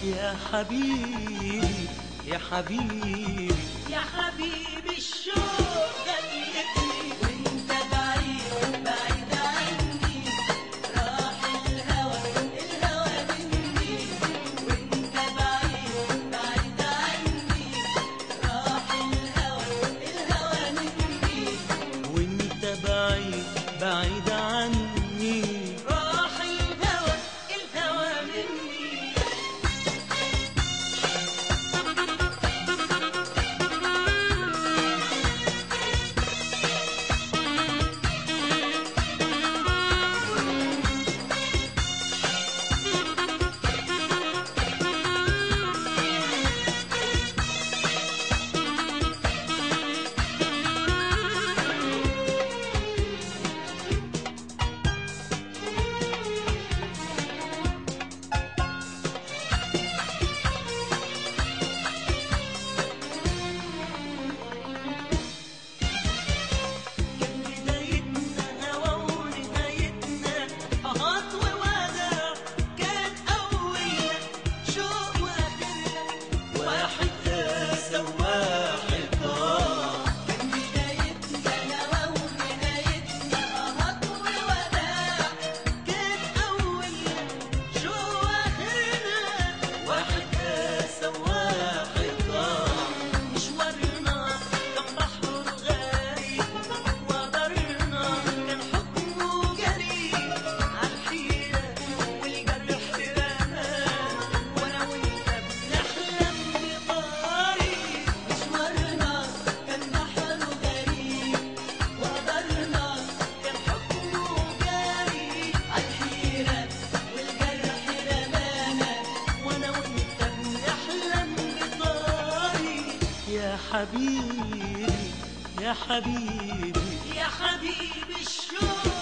يا حبيبي يا حبيبي يا حبيبي الشوق خلتني وانت بعيد بعيد عني راح الهوى الهوى مني وانت بعيد بعيد عني راح الهوى الهوى مني وانت بعيد بعيد عني راح الهوى الهوى مني كان بدايتنا هوا ونهايتنا قهات ووداع كان أولنا شوق وآخرنا واحد قاسى وواحد ضاع كان بدايتنا هوا ونهايتنا قهط ووداع كان أولنا شوق وآخرنا واحد قاسى وواحد ضاع مشوارنا كان بحر غريب وقدرنا كان حكمه جريء عالحيرة والجرح رمان وانا وانت بنحلم بطريق مشوارنا كان بحر غريب وقدرنا كان حكمه جريء عالحيرة والجرح رمانا وانا وانت بنحلم بطريق يا حبيبي يا حبيبي يا حبيبي الشوق